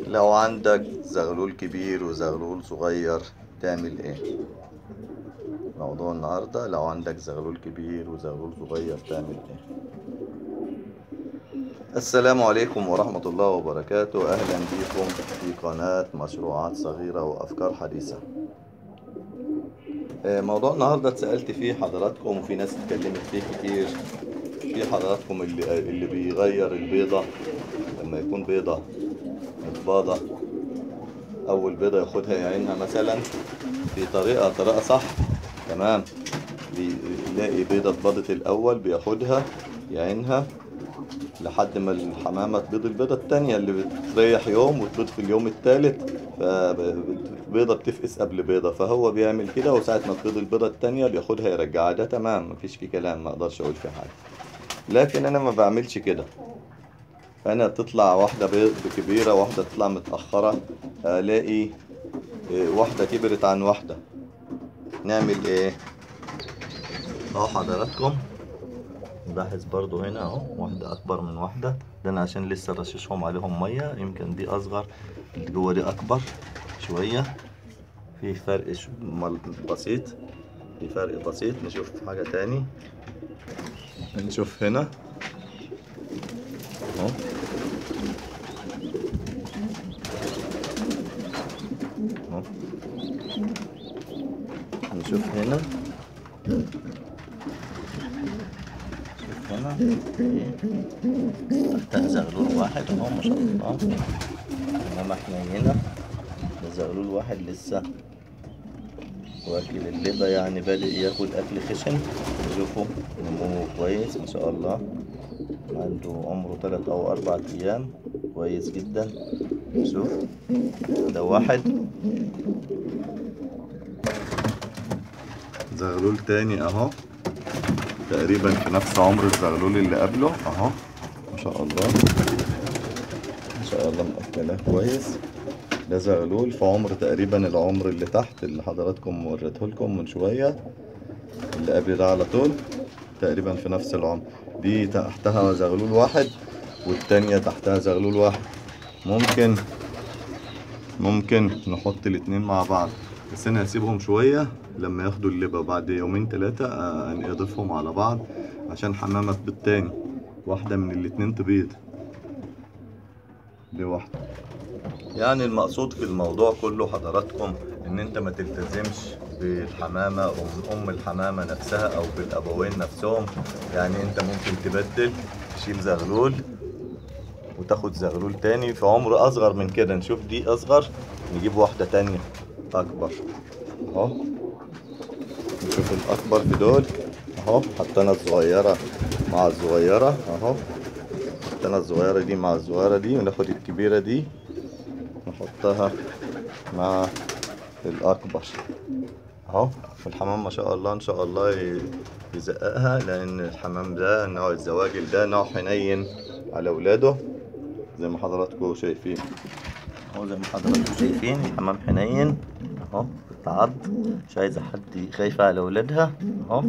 لو عندك زغلول كبير وزغلول صغير تعمل ايه موضوع النهاردة لو عندك زغلول كبير وزغلول صغير تعمل ايه السلام عليكم ورحمة الله وبركاته أهلا بكم في قناة مشروعات صغيرة وأفكار حديثة آه، موضوع النهاردة اتسألت فيه حضراتكم وفي ناس اتكلمت فيه كتير في حضراتكم اللي, اللي بيغير البيضة لما يكون بيضة متباضة أول بيضة ياخدها يعينها مثلا في طريقة طريقة صح تمام بيلاقي بيضة اتباضت الأول بياخدها يعينها لحد ما الحمامة تبيض البيضة التانية اللي بتريح يوم وتبيض في اليوم التالت فبيضة بتفقس قبل بيضة فهو بيعمل كده وساعة ما تبيض البيضة التانية بياخدها يرجعها ده تمام مفيش فيه كلام ما اقدرش اقول فيه حاجة لكن انا ما بعملش كده انا تطلع واحدة بيض كبيرة واحدة تطلع متأخرة الاقي إيه، واحدة كبرت عن واحدة نعمل ايه اهو حضراتكم نلاحظ برضو هنا اهو واحدة أكبر من واحدة ده أنا عشان لسه رششهم عليهم مية يمكن دي أصغر اللي جوه دي أكبر شوية في فرق ش- مل- بسيط في فرق بسيط نشوف حاجة تاني نشوف هنا اهو اهو نشوف هنا شوف هنا تحتها زغلول واحد اهو ما شاء الله انما احنا هنا ده زغلول واحد لسه واكل اللبة يعني بادئ ياكل اكل خشن شوفوا نموه كويس ما شاء الله عنده عمره تلات او اربع ايام كويس جدا شوف ده واحد زغلول تاني اهو تقريبا في نفس عمر الزغلول اللي قبله اهو ما شاء الله ما شاء الله مأكلاه كويس ده زغلول في عمر تقريبا العمر اللي تحت اللي حضراتكم وريته لكم من شوية اللي قبل ده على طول تقريبا في نفس العمر دي تحتها زغلول واحد والتانية تحتها زغلول واحد ممكن ممكن نحط الاتنين مع بعض بس انا هسيبهم شوية لما ياخدوا اللبة بعد يومين تلاتة آه، اني اضيفهم على بعض عشان حمامة تبيض تاني واحدة من الاتنين تبيض دي واحدة يعني المقصود في الموضوع كله حضراتكم ان انت ما تلتزمش بالحمامة او ام الحمامة نفسها او بالابوين نفسهم يعني انت ممكن تبدل تشيل زغلول وتاخد زغلول تاني في عمر اصغر من كده نشوف دي اصغر نجيب واحدة تانية اكبر اهو نشوف الاكبر في دول اهو حطينا الصغيرة مع الصغيرة اهو حطينا الصغيرة دي مع الصغيرة دي وناخد الكبيرة دي نحطها مع الأكبر أهو الحمام ما شاء الله إن شاء الله ي- يزققها لأن الحمام ده نوع الزواجل ده نوع حنين على أولاده زي ما حضراتكم شايفين أهو زي ما حضراتكم شايفين الحمام حنين أهو بتعض مش عايزة حد خايفة على أولادها أهو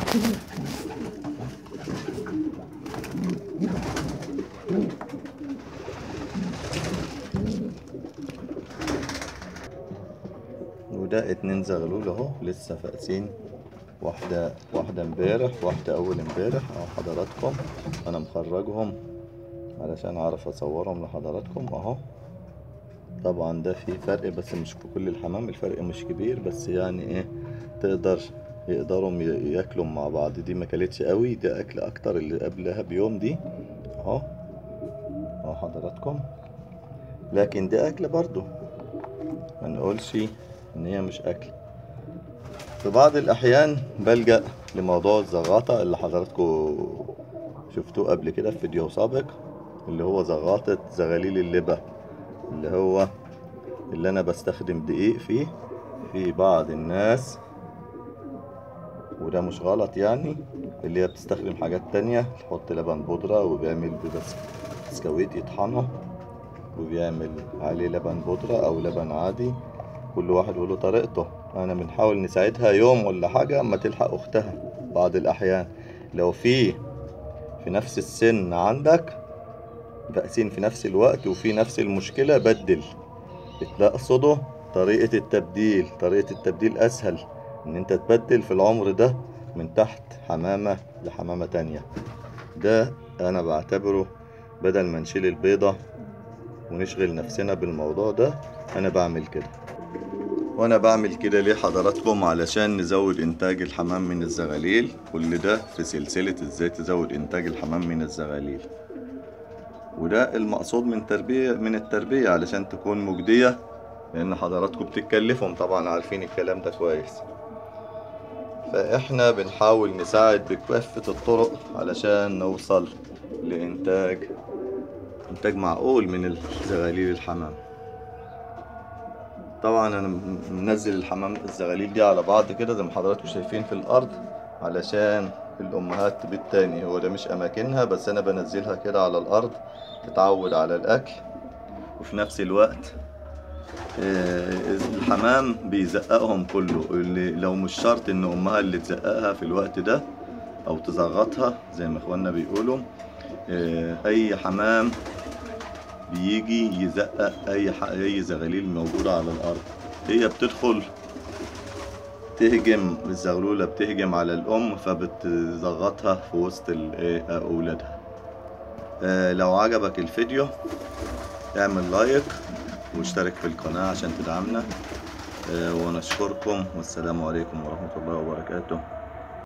وده اتنين زغلول اهو لسه فاقسين واحدة واحدة امبارح واحدة أول امبارح أهو حضراتكم أنا مخرجهم علشان أعرف أصورهم لحضراتكم أهو طبعا ده في فرق بس مش في كل الحمام الفرق مش كبير بس يعني إيه تقدر يقدروا ي- ياكلوا مع بعض دي ما كلتش قوي ده أكل أكتر اللي قبلها بيوم دي أهو أهو حضراتكم لكن ده أكل برضو ما نقولش ان هي مش اكل في بعض الاحيان بلجأ لموضوع الزغاطة اللي حضراتكم شفتوه قبل كده في فيديو سابق اللي هو زغاطة زغاليل اللبة اللي هو اللي انا بستخدم دقيق فيه في بعض الناس وده مش غلط يعني اللي هي بتستخدم حاجات تانية تحط لبن بودرة وبيعمل بس بسكويت يطحنه وبيعمل عليه لبن بودرة أو لبن عادي كل واحد وله طريقته أنا بنحاول نساعدها يوم ولا حاجة أما تلحق أختها بعض الأحيان لو في في نفس السن عندك فاقسين في نفس الوقت وفي نفس المشكلة بدل بتقصده طريقة التبديل طريقة التبديل أسهل إن أنت تبدل في العمر ده من تحت حمامة لحمامة تانية ده أنا بعتبره بدل ما نشيل البيضة ونشغل نفسنا بالموضوع ده أنا بعمل كده وأنا بعمل كده ليه حضراتكم علشان نزود إنتاج الحمام من الزغاليل كل ده في سلسلة إزاي تزود إنتاج الحمام من الزغاليل وده المقصود من تربية من التربية علشان تكون مجدية لأن حضراتكم بتتكلفهم طبعا عارفين الكلام ده كويس فإحنا بنحاول نساعد بكافة الطرق علشان نوصل لإنتاج إنتاج معقول من الزغاليل الحمام طبعا أنا م- منزل الحمام الزغاليل دي على بعض كده زي ما حضراتكم شايفين في الأرض علشان الأمهات تبيت تاني هو ده مش أماكنها بس أنا بنزلها كده على الأرض تتعود على الأكل وفي نفس الوقت آه، الحمام بيزققهم كله اللي لو مش شرط ان امها اللي تزققها في الوقت ده او تزغطها زي ما اخواننا بيقولوا آه، اي حمام بيجي يزقق اي ح- اي زغاليل موجوده على الارض هي بتدخل تهجم الزغلولة بتهجم على الأم فبتزغطها في وسط ال- إيه، أولادها آه، لو عجبك الفيديو اعمل لايك واشترك في القناة عشان تدعمنا آه، ونشكركم والسلام عليكم ورحمة الله وبركاته